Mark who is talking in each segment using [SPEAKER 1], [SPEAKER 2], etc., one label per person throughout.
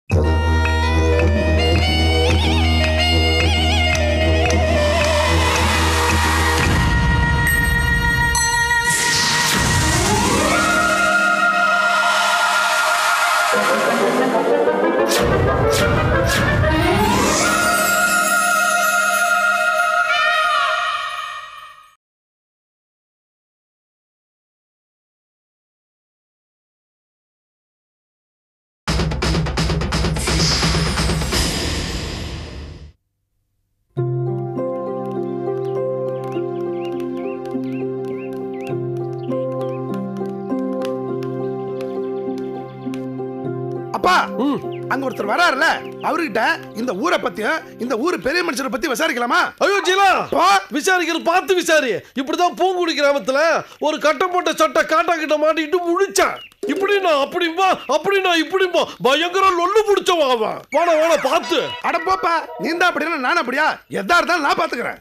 [SPEAKER 1] அப்பா
[SPEAKER 2] ம்
[SPEAKER 1] அங்க ஒருத்தர் வராருல அவர்கிட்ட இந்த ஊரை பத்தியும் இந்த ஊர் பெரிய மனுஷரை பத்தி விசாரிக்கலாமா
[SPEAKER 2] ஐயோ ஜீலா
[SPEAKER 1] போ.
[SPEAKER 2] விசாரிக்கிறது பார்த்து விசாரி இப்படிதான் பூங்குடி கிராமத்துல ஒரு கட்டம் போட்ட சட்டை காட்டா கிட்ட மாட்டிட்டு முடிச்சான் இப்படின்னா அப்படிம்பா அப்படின்னா இப்படிம்பா பயங்கர லொல்லு பிடிச்சவன் அவன் வாடா வாடா பார்த்து
[SPEAKER 1] அட போப்பா நீ தான் அப்படின்னா நான் அப்படியா எதா இருந்தாலும் நான் பாத்துக்கிறேன்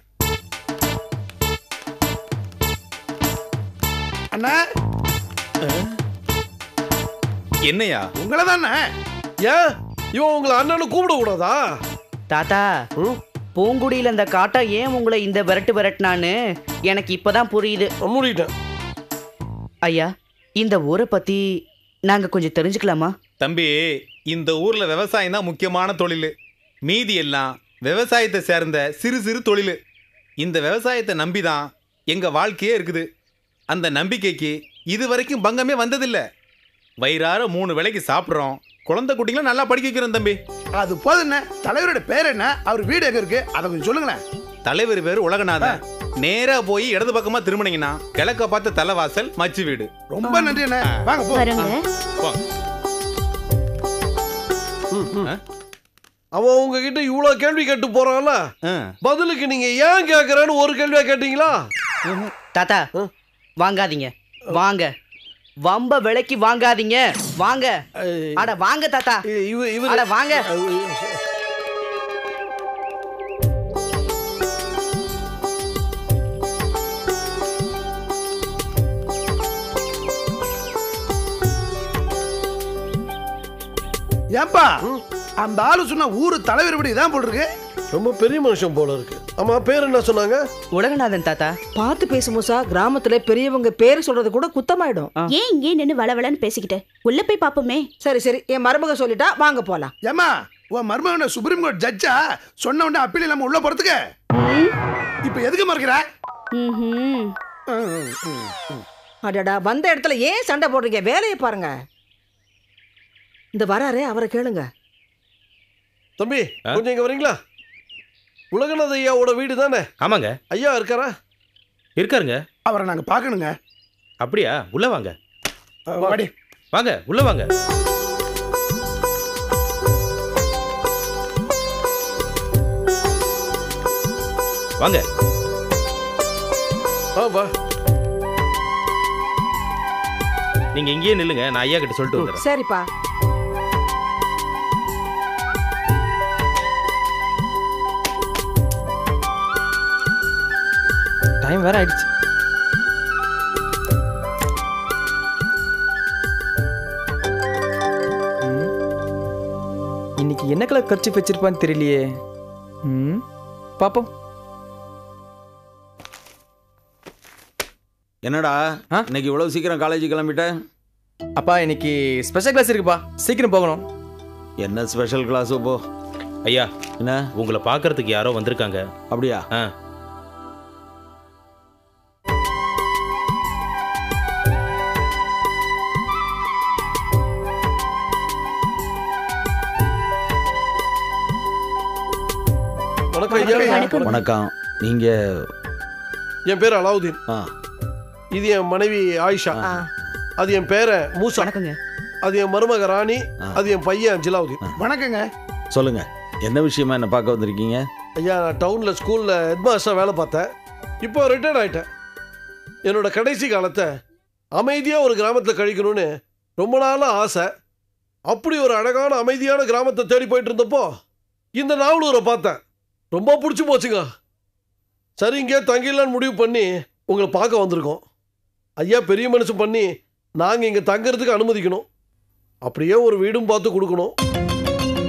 [SPEAKER 1] அண்ணா
[SPEAKER 3] என்னையா
[SPEAKER 1] உங்களை தானே
[SPEAKER 2] ஏன் இவன் உங்களை அண்ணனு கூப்பிட கூடாதா
[SPEAKER 4] தாத்தா
[SPEAKER 2] ம்,
[SPEAKER 4] பூங்குடியில் அந்த காட்டா ஏன் உங்களை இந்த விரட்டு விரட்டினான்னு எனக்கு இப்பதான் புரியுது
[SPEAKER 2] மூடிட்டேன்
[SPEAKER 4] ஐயா இந்த ஊரை பத்தி நாங்க கொஞ்சம் தெரிஞ்சுக்கலாமா
[SPEAKER 3] தம்பி இந்த ஊர்ல விவசாயம் தான் முக்கியமான தொழில் மீதி எல்லாம் விவசாயத்தை சேர்ந்த சிறு சிறு தொழில் இந்த விவசாயத்தை நம்பி தான் எங்க வாழ்க்கையே இருக்குது அந்த நம்பிக்கைக்கு இது வரைக்கும் பங்கமே வந்ததில்ல வயிறார மூணு வேளைக்கு சாப்பிட்றோம் குழந்தை குட்டிங்களும் நல்லா படிக்க வைக்கிறோம் தம்பி
[SPEAKER 1] அது போதுண்ணே தலைவரோட பேர் என்ன அவர் வீடு எங்க இருக்கு அதை கொஞ்சம் சொல்லுங்களேன்
[SPEAKER 3] தலைவர் பேர் உலகநாதன் நேரா போய் இடது பக்கமா திரும்பினீங்கன்னா கிழக்க பார்த்த தலைவாசல் மச்சு வீடு
[SPEAKER 1] ரொம்ப நன்றி அண்ணே வாங்க போ
[SPEAKER 5] வரங்க
[SPEAKER 3] போங்க.
[SPEAKER 2] ம், ம்.
[SPEAKER 3] ஆ?
[SPEAKER 2] அவன் உங்ககிட்ட இவ்வளவு கேள்வி கேட்டு போறான்ல
[SPEAKER 3] ஆ.
[SPEAKER 2] பதிலுக்கு நீங்க ஏன் கேக்குறேன்னு ஒரு கேள்வியா கேட்டீங்களா
[SPEAKER 4] தாத்தா
[SPEAKER 2] ம்.
[SPEAKER 4] வாங்காதீங்க வாங்க வம்ப விலைக்கு வாங்காதீங்க வாங்க அட வாங்க தாத்தா
[SPEAKER 2] இவ- இவரு-
[SPEAKER 4] அட வாங்க
[SPEAKER 1] ஏன்பா அந்த ஆளு சொன்ன ஊரு தலைவர் வீடு இதான் போல் இருக்கு
[SPEAKER 2] ரொம்ப பெரிய மனுஷன் போல இருக்கு ஆமா பேர் என்ன சொன்னாங்க
[SPEAKER 4] உலகநாதன் தாத்தா
[SPEAKER 6] பார்த்து பேசு மூசா கிராமத்துல பெரியவங்க பேர் சொல்றது கூட குத்தமாயிடும்
[SPEAKER 5] ஏன் இங்கே நின்னு வளவளன்னு பேசிக்கிட்டு உள்ள போய் பாப்போமே
[SPEAKER 6] சரி சரி என் மருமக சொல்லிட்டா வாங்க போலாம்
[SPEAKER 1] ஏமா உன் மருமகன சுப்ரீம் கோர்ட் ஜட்ஜா சொன்ன உடனே அப்பீல் இல்லாம உள்ள போறதுக்கு இப்ப எதுக்கு மறுக்கிற
[SPEAKER 5] ம்ஹும்.
[SPEAKER 6] அடடா வந்த இடத்துல ஏன் சண்டை போடுறீங்க வேலையை பாருங்க இந்த வராரே அவரை கேளுங்க
[SPEAKER 2] தம்பி கொஞ்சம் இங்க வரீங்களா உலகநாத ஐயாவோட வீடு தானே
[SPEAKER 7] ஆமாங்க
[SPEAKER 2] ஐயா இருக்காரா
[SPEAKER 7] இருக்காருங்க
[SPEAKER 1] அவரை நாங்க பார்க்கணுங்க
[SPEAKER 7] அப்படியா உள்ள வாங்க
[SPEAKER 1] அஹ், வாடி
[SPEAKER 7] வாங்க உள்ள வாங்க வாங்க
[SPEAKER 2] ஆ வா
[SPEAKER 7] நீங்க இங்கேயே நில்லுங்க நான் ஐயா கிட்ட சொல்லிட்டு வந்துடுறேன்
[SPEAKER 6] சரிப்பா
[SPEAKER 8] டைம் வேற ஆயிடுச்சு ம். இன்னைக்கு என்ன கலர் கட்சி வச்சிருப்பான்னு தெரியலையே ம் பாப்போம்
[SPEAKER 9] என்னடா
[SPEAKER 8] ஆ?
[SPEAKER 9] இன்னைக்கு இவ்வளவு சீக்கிரம் காலேஜ் கிளம்பிட்ட
[SPEAKER 8] அப்பா இன்னைக்கு ஸ்பெஷல் கிளாஸ் இருக்குப்பா சீக்கிரம் போகணும்
[SPEAKER 9] என்ன ஸ்பெஷல் கிளாஸ் போ
[SPEAKER 7] ஐயா
[SPEAKER 9] என்ன
[SPEAKER 7] உங்களை பார்க்கறதுக்கு யாரோ வந்திருக்காங்க
[SPEAKER 9] அப்படியா
[SPEAKER 7] ஆ
[SPEAKER 2] வணக்கம் ஐயா
[SPEAKER 5] வணக்கம்.
[SPEAKER 9] வணக்கம் நீங்க
[SPEAKER 2] என் பேர் அலாவுதீன்
[SPEAKER 9] ஆ
[SPEAKER 2] இது என் மனைவி ஆயிஷா
[SPEAKER 6] ஆ.
[SPEAKER 2] அது என் பேரன் மூசா
[SPEAKER 4] வணக்கங்க
[SPEAKER 2] அது என் மருமக ராணி
[SPEAKER 9] ஆ.
[SPEAKER 2] அது என் பையன் ஜிலாவுதீன்
[SPEAKER 1] வணக்கங்க
[SPEAKER 9] சொல்லுங்க என்ன விஷயமா என்ன பார்க்க வந்திருக்கீங்க
[SPEAKER 2] ஐயா நான் டவுன்ல ஸ்கூல்ல ஹெட்மாஸ்டர் வேலை பார்த்தேன் இப்போ ரிட்டையர்ட் ஆயிட்டேன் என்னோட கடைசி காலத்தை அமைதியா ஒரு கிராமத்தில் கழிக்கணும்னு ரொம்ப நாளா ஆசை அப்படி ஒரு அழகான அமைதியான கிராமத்தை தேடி போயிட்டு இருந்தப்போ இந்த நாவலூரை பார்த்தேன் ரொம்ப பிடிச்சி போச்சுங்க சரி இங்கே தங்கிடலான்னு முடிவு பண்ணி உங்களை பார்க்க வந்திருக்கோம் ஐயா பெரிய மனுஷன் பண்ணி நாங்கள் இங்கே தங்கறதுக்கு அனுமதிக்கணும் அப்படியே ஒரு வீடும் பார்த்து கொடுக்கணும்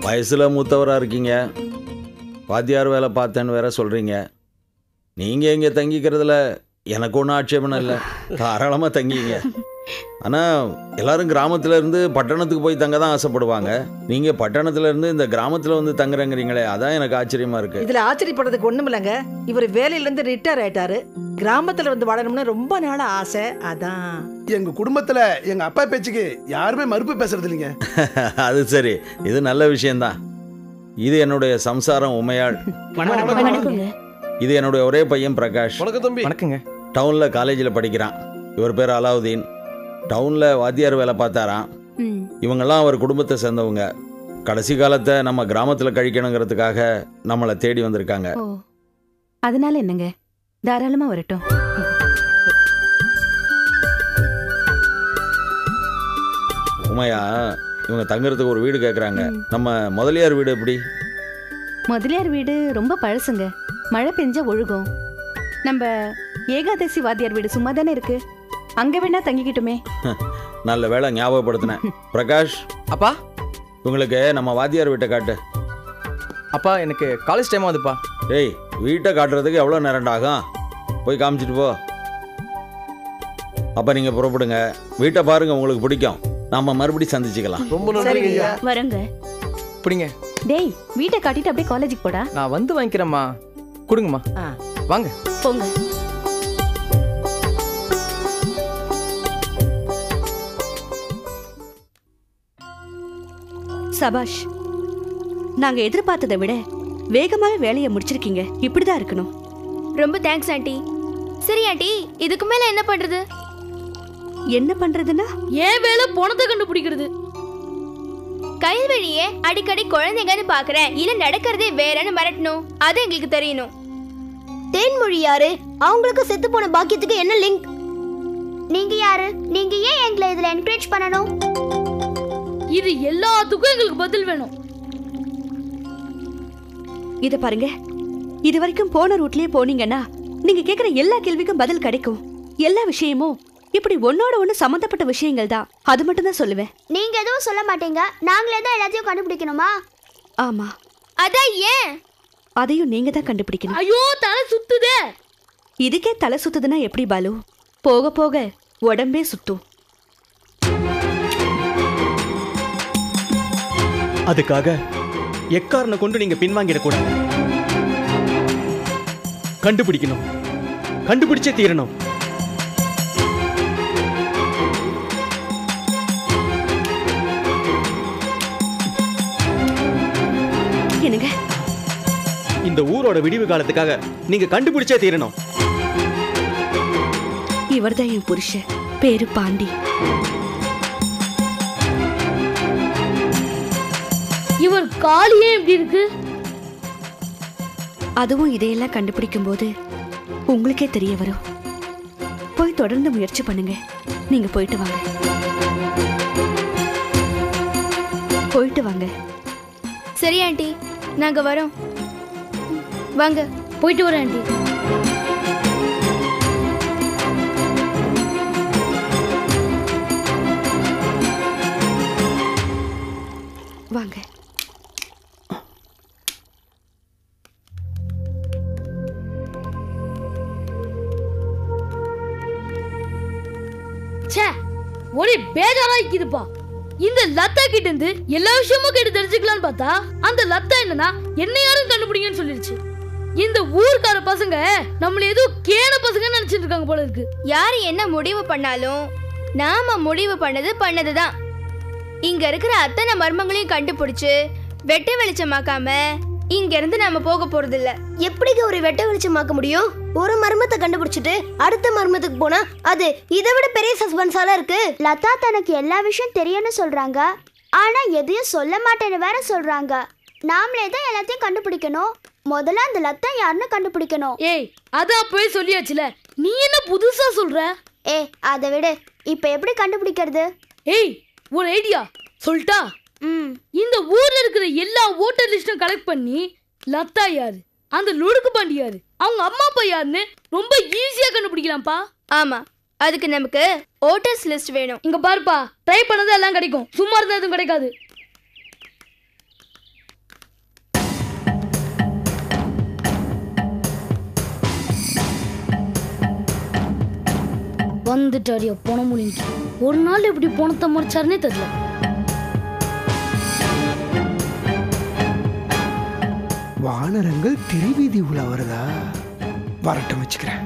[SPEAKER 9] வயசில் மூத்தவராக இருக்கீங்க வாத்தியார் வேலை பார்த்தேன்னு வேற சொல்கிறீங்க நீங்கள் இங்கே தங்கிக்கிறதுல எனக்கு ஒன்றும் ஆட்சேபணம் இல்லை தாராளமாக தங்கிங்க ஆனால் எல்லாரும் கிராமத்துல இருந்து பட்டணத்துக்கு போய் தங்க தான் ஆசைப்படுவாங்க நீங்கள் பட்டணத்துல இருந்து இந்த கிராமத்தில் வந்து தங்குறேங்கிறீங்களே அதான் எனக்கு ஆச்சரியமாக இருக்குது
[SPEAKER 6] இதுல ஆச்சரியப்படுறதுக்கு ஒண்ணும் இல்லைங்க இவர் வேலையில இருந்து ரிட்டையர் ஆயிட்டாரு கிராமத்துல வந்து வாழணும்னு ரொம்ப நாளா ஆசை அதான்
[SPEAKER 1] எங்க குடும்பத்துல எங்க அப்பா பேச்சுக்கு யாருமே மறுப்பு பேசுறது இல்லைங்க
[SPEAKER 9] அது சரி இது நல்ல விஷயம்தான் இது என்னுடைய சம்சாரம் உமையாள்
[SPEAKER 5] வணக்கங்க
[SPEAKER 9] இது என்னுடைய ஒரே பையன் பிரகாஷ்
[SPEAKER 2] வணக்கம் தம்பி
[SPEAKER 8] வணக்கங்க
[SPEAKER 9] டவுனில் காலேஜில் படிக்கிறான் இவர் பேர் அலாவுதீன் டவுனில் வாத்தியார் வேலை பார்த்தாராம்
[SPEAKER 5] ம்
[SPEAKER 9] இவங்கெல்லாம் அவர் குடும்பத்தை சேர்ந்தவங்க கடைசி காலத்தை நம்ம கிராமத்தில் கழிக்கணுங்கிறதுக்காக நம்மளை தேடி வந்திருக்காங்க
[SPEAKER 5] ஓ அதனால என்னங்க தாராளமா வரட்டும்
[SPEAKER 9] உமையா இவங்க தங்குறதுக்கு ஒரு வீடு கேட்குறாங்க நம்ம முதலியார் வீடு எப்படி
[SPEAKER 5] முதலியார் வீடு ரொம்ப பழசுங்க மழை பெஞ்சா ஒழுகும் நம்ம ஏகாதசி வாத்தியார் வீடு சும்மா தானே இருக்கு அங்க வேணா தங்கிக்கிட்டுமே
[SPEAKER 9] நல்ல வேலை ஞாபகப்படுத்தினேன் பிரகாஷ்
[SPEAKER 8] அப்பா
[SPEAKER 9] இவங்களுக்கு நம்ம வாத்தியார் வீட்டை காட்டு
[SPEAKER 8] அப்பா எனக்கு காலேஜ் டைம் ஆகுதுப்பா
[SPEAKER 9] ஏய் வீட்டை காட்டுறதுக்கு எவ்வளோ நேரம்டா ஆகும் போய் காமிச்சிட்டு போ அப்போ நீங்கள் புறப்படுங்க வீட்டை பாருங்க உங்களுக்கு பிடிக்கும் நாம மறுபடியும் சந்திச்சுக்கலாம்
[SPEAKER 2] ரொம்ப நன்றி ஐயா
[SPEAKER 5] வரங்க
[SPEAKER 8] பிடிங்க
[SPEAKER 5] டேய் வீட்டை காட்டிட்டு அப்படியே காலேஜுக்கு போடா
[SPEAKER 8] நான் வந்து வாங்கிக்கிறேம்மா கொடுங்கம்மா
[SPEAKER 6] ஆ.
[SPEAKER 8] வாங்க
[SPEAKER 5] போங்க சபாஷ் நாங்க எதிர்பார்த்ததை விட வேகமாவே வேலையை முடிச்சிருக்கீங்க இப்படிதான் இருக்கணும்
[SPEAKER 10] ரொம்ப தேங்க்ஸ் ஆண்டி சரி ஆண்டி இதுக்கு மேல என்ன பண்றது
[SPEAKER 5] என்ன பண்றதுன்னா
[SPEAKER 10] ஏன் வேலை பணத்தை கண்டுபிடிக்கிறது கைவழியே அடிக்கடி குழந்தைங்கன்னு பாக்குறேன் இல்ல நடக்கிறதே வேறன்னு மிரட்டணும் அது எங்களுக்கு தெரியணும் தேன்மொழி யாரு அவங்களுக்கு செத்து போன பாக்கியத்துக்கு என்ன லிங்க் நீங்க யாரு நீங்க ஏன் எங்களை இதுல என்கரேஜ் பண்ணணும்
[SPEAKER 11] இது எல்லாத்துக்கும் எங்களுக்கு பதில் வேணும்
[SPEAKER 5] இத பாருங்க இது வரைக்கும் போன ரூட்லயே போனீங்கன்னா நீங்க கேக்குற எல்லா கேள்விக்கும் பதில் கிடைக்கும் எல்லா விஷயமும் இப்படி ஒன்னோட ஒண்ணு சம்பந்தப்பட்ட விஷயங்கள் தான் அது மட்டும் தான் சொல்லுவேன்
[SPEAKER 10] நீங்க எதுவும் சொல்ல மாட்டீங்க நாங்களே தான் எல்லாத்தையும் கண்டுபிடிக்கணுமா
[SPEAKER 5] ஆமா
[SPEAKER 10] அதான் ஏன்
[SPEAKER 5] அதையும் நீங்க தான் கண்டுபிடிக்கணும்
[SPEAKER 11] ஐயோ தலை சுத்துதே
[SPEAKER 5] இதுக்கே தலை சுத்துதுன்னா எப்படி பாலு போக போக உடம்பே சுத்தும்
[SPEAKER 12] அதுக்காக எக்காரனை கொண்டு நீங்க பின்வாங்கிடக்கூடாது கண்டுபிடிக்கணும் கண்டுபிடிச்சே தீரணும்
[SPEAKER 5] என்னங்க
[SPEAKER 12] இந்த ஊரோட விடிவு காலத்துக்காக நீங்க கண்டுபிடிச்சே தீரணும்
[SPEAKER 5] இவர்தான் என் புருஷன் பேரு பாண்டி
[SPEAKER 11] இவர் காலியே எப்படி இருக்கு
[SPEAKER 5] அதுவும் இதையெல்லாம் கண்டுபிடிக்கும் போது உங்களுக்கே தெரிய வரும் போய் தொடர்ந்து முயற்சி பண்ணுங்க நீங்க போயிட்டு வாங்க போயிட்டு வாங்க
[SPEAKER 10] சரி ஆண்டி நாங்க வரோம் வாங்க
[SPEAKER 11] போயிட்டு வரேன் ஆண்டி
[SPEAKER 5] வாங்க
[SPEAKER 11] ச்சே ஒரே பேஜாரா இருக்குதுப்பா இந்த லத்தா கிட்ட இருந்து எல்லா விஷயமும் கேட்டு தெரிஞ்சுக்கலாம்னு பார்த்தா அந்த லத்தா என்னன்னா என்ன யாரும் கண்டுபிடிங்கன்னு சொல்லிருச்சு இந்த ஊர்க்கார பசங்க நம்மள ஏதோ கேன பசங்க நினைச்சிட்டு இருக்காங்க போல இருக்கு
[SPEAKER 10] யார் என்ன முடிவு பண்ணாலும் நாம முடிவு பண்ணது பண்ணதுதான் இங்க இருக்கிற அத்தனை மர்மங்களையும் கண்டுபிடிச்சு வெட்ட வெளிச்சமாக்காம இங்க இருந்து நாம போக போறது இல்ல எப்படிங்க ஒரு வெட்ட வெளிச்சமாக்க முடியும் ஒரு மர்மத்தை கண்டுபிடிச்சிட்டு அடுத்த மர்மத்துக்கு போனா அது இதை விட பெரிய சஸ்பென்ஸால இருக்கு லதா தனக்கு எல்லா விஷயம் தெரியும்னு சொல்றாங்க ஆனா எதையும் சொல்ல மாட்டேன்னு வேற சொல்றாங்க நாமளே தான் எல்லாத்தையும் கண்டுபிடிக்கணும் முதல்ல அந்த லத்தா யாருன்னு கண்டுபிடிக்கணும்
[SPEAKER 11] ஏய் அதான் போய் சொல்லியாச்சுல நீ என்ன புதுசா சொல்ற
[SPEAKER 10] ஏ அதை விடு இப்ப எப்படி கண்டுபிடிக்கிறது
[SPEAKER 11] ஏய் ஒரு ஐடியா சொல்லிட்டா
[SPEAKER 10] ம்
[SPEAKER 11] இந்த ஊர்ல இருக்கிற எல்லா ஓட்டர் லிஸ்டும் கலெக்ட் பண்ணி லத்தா யாரு அந்த லுடுக்கு பாண்டி யாரு அவங்க அம்மா அப்பா யாருன்னு ரொம்ப ஈஸியா கண்டுபிடிக்கலாம்ப்பா
[SPEAKER 10] ஆமா அதுக்கு நமக்கு ஓட்டர்ஸ் லிஸ்ட் வேணும்
[SPEAKER 11] இங்க பாருப்பா ட்ரை பண்ணது எல்லாம் கிடைக்கும் சும்மா இருந்தா எதுவும் கிடைக்காது வந்துட்டாரியா போன முடிஞ்சு ஒரு நாள் எப்படி போனத்தை மறைச்சாருனே தெரியல
[SPEAKER 1] வானரங்கள் திருவீதி உலா வருதா வரட்டும் வச்சுக்கிறேன்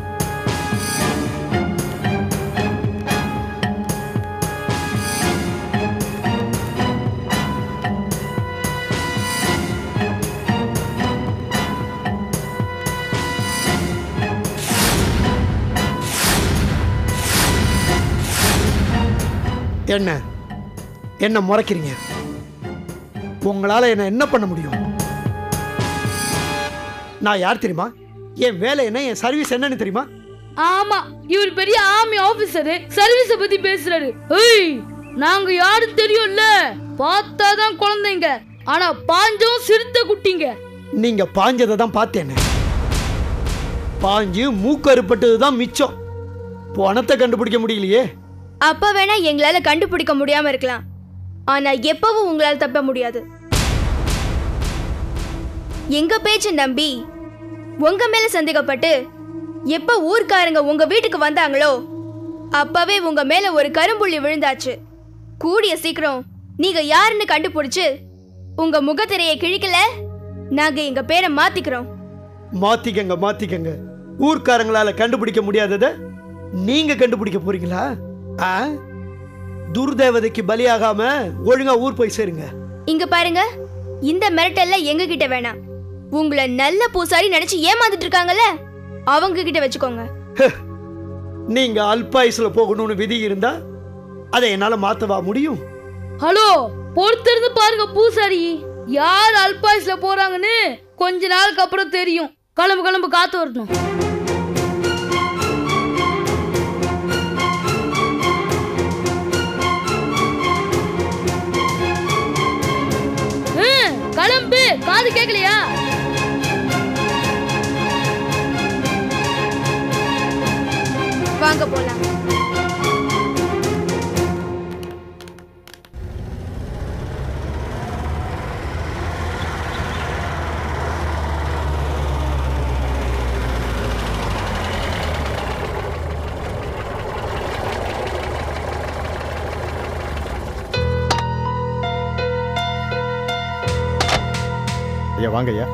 [SPEAKER 1] என்ன என்ன முறைக்கிறீங்க உங்களால என்ன என்ன பண்ண முடியும் நான் யார் தெரியுமா என் வேலை என்ன என் சர்வீஸ் என்னன்னு தெரியுமா
[SPEAKER 11] ஆமா இவர் பெரிய ஆர்மி ஆபீசர் சர்வீஸ பத்தி பேசுறாரு ஏய் நாங்க யாரும் தெரியும்ல பார்த்தாதான் குழந்தைங்க ஆனா பாஞ்சம் சிறுத்தை குட்டிங்க
[SPEAKER 1] நீங்க பாஞ்சதை தான் பார்த்தேனே பாஞ்சு மூக்கு அறுப்பட்டது தான் மிச்சம் பணத்தை கண்டுபிடிக்க முடியலையே
[SPEAKER 10] அப்ப வேணா எங்களால கண்டுபிடிக்க முடியாம இருக்கலாம் ஆனா எப்பவும் உங்களால தப்ப முடியாது எங்க பேச்ச நம்பி உங்க மேல சந்தேகப்பட்டு எப்ப ஊர்க்காரங்க உங்க வீட்டுக்கு வந்தாங்களோ அப்பவே உங்க மேல ஒரு கரும்புள்ளி விழுந்தாச்சு கூடிய சீக்கிரம் நீங்க யாருன்னு கண்டுபிடிச்சு உங்க முகத்திரையை கிழிக்கல நாங்க எங்க பேரை மாத்திக்கிறோம்
[SPEAKER 1] மாத்திக்கங்க மாத்திக்கங்க ஊர்க்காரங்களால கண்டுபிடிக்க முடியாததை நீங்க கண்டுபிடிக்க போறீங்களா ஆ துர்தேவதைக்கு பலியாகாம ஒழுங்கா ஊர் போய் சேருங்க
[SPEAKER 10] இங்க பாருங்க இந்த மிரட்டல்ல எங்க கிட்ட வேணாம் உங்களை நல்ல பூசாரி நினைச்சு ஏமாந்துட்டு இருக்காங்கல்ல அவங்க கிட்ட வச்சுக்கோங்க
[SPEAKER 1] நீங்க அல்பாயுஸ்ல போகணும்னு விதி இருந்தா அதை என்னால மாத்தவா முடியும்
[SPEAKER 11] ஹலோ பொறுத்திருந்து பாருங்க பூசாரி யார் அல்பாயுஸ்ல போறாங்கன்னு கொஞ்ச நாளுக்கு அப்புறம் தெரியும் கிளம்பு கிளம்பு காத்து வரணும் ஹம், கிளம்பு காது கேட்கலையா
[SPEAKER 10] வாங்க போலாம்
[SPEAKER 13] ஐயா வாங்க ஐயா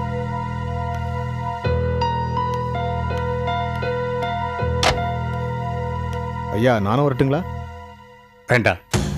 [SPEAKER 13] ஐயா நானும் வரட்டுங்களா
[SPEAKER 14] வேண்டாம்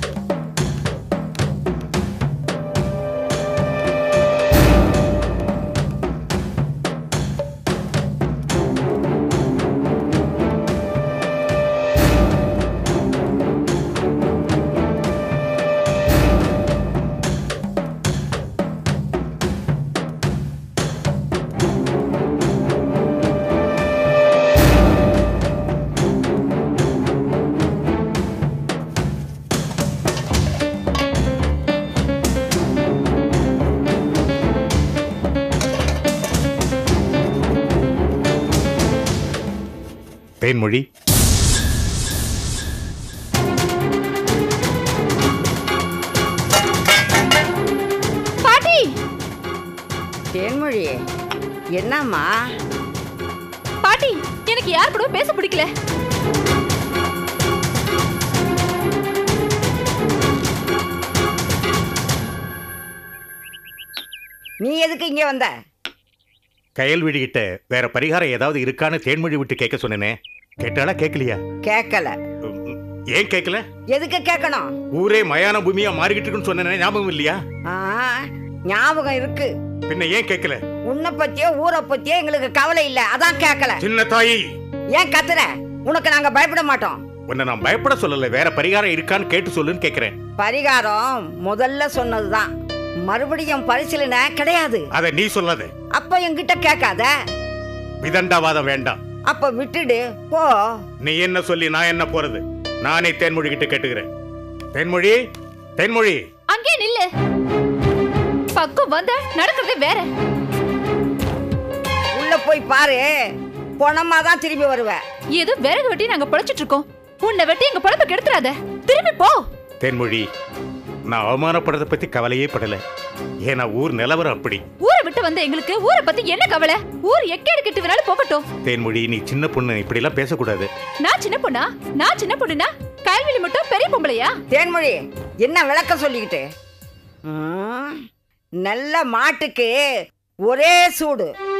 [SPEAKER 14] தேன்மொழி
[SPEAKER 5] பாட்டி
[SPEAKER 15] தேன்மொழி என்னம்மா
[SPEAKER 5] பாட்டி எனக்கு யார் கூட பேச பிடிக்கல
[SPEAKER 15] நீ எதுக்கு இங்க வந்த
[SPEAKER 14] கயல்விழி கிட்ட வேற பரிகாரம் ஏதாவது இருக்கான்னு தேன்மொழி விட்டு கேட்க சொன்னேனே கேட்டாளா கேட்கலையா
[SPEAKER 15] கேட்கல
[SPEAKER 14] ஏன் கேட்கல
[SPEAKER 15] எதுக்கு கேட்கணும்
[SPEAKER 14] ஊரே மயான பூமியா மாறிக்கிட்டு இருக்குன்னு சொன்னேனே ஞாபகம் இல்லையா
[SPEAKER 15] ஆ, ஞாபகம் இருக்கு
[SPEAKER 14] பின்ன ஏன் கேட்கல
[SPEAKER 15] உன்னை பத்தியோ ஊரை பத்தியோ எங்களுக்கு கவலை இல்ல அதான் கேட்கல
[SPEAKER 14] சின்ன தாயி
[SPEAKER 15] ஏன் கத்துற உனக்கு நாங்க பயப்பட மாட்டோம்
[SPEAKER 14] உன்னை நான் பயப்பட சொல்லல வேற பரிகாரம் இருக்கான்னு கேட்டு சொல்லுன்னு கேட்கிறேன்
[SPEAKER 15] பரிகாரம் முதல்ல சொன்னதுதான் மறுபடியும் பரிசீலனை கிடையாது
[SPEAKER 14] அதை நீ சொல்லாத
[SPEAKER 15] அப்ப என்கிட்ட கேட்காத
[SPEAKER 14] விதண்டாவாதம் வேண்டாம்
[SPEAKER 15] அப்ப விட்டுடு போ
[SPEAKER 14] நீ என்ன சொல்லி நான் என்ன போறது நானே தேன்மொழி கிட்ட கேட்டுக்கிறேன் தேன்மொழி தேன்மொழி
[SPEAKER 5] அங்கே நில்லு பக்கம் வந்தா நடக்கிறதே வேற
[SPEAKER 15] உள்ள போய் பாரு பொணமா தான் திரும்பி வருவ
[SPEAKER 5] ஏதோ விறகு வெட்டி நாங்க பொழைச்சிட்டு இருக்கோம் உன்னை வெட்டி எங்க பொழப்ப கெடுத்துறாத திரும்பி போ
[SPEAKER 14] தேன்மொழி நான் அவமானப்படுறத பத்தி கவலையே படல ஏன்னா ஊர் நிலவரம் அப்படி
[SPEAKER 5] ஊரை விட்டு
[SPEAKER 16] மட்டும் வந்த எங்களுக்கு ஊரை பத்தி என்ன கவலை ஊர் எக்கேடு கெட்டு வேணாலும் போகட்டும்
[SPEAKER 14] தேன்மொழி நீ சின்ன பொண்ணு இப்படிலாம் பேசக்கூடாது
[SPEAKER 16] நான் சின்ன பொண்ணா நான் சின்ன பொண்ணுனா கல்விலி மட்டும் பெரிய பொம்பளையா
[SPEAKER 15] தேன்மொழி என்ன விளக்கம் சொல்லிக்கிட்டு ம், நல்ல மாட்டுக்கு ஒரே சூடு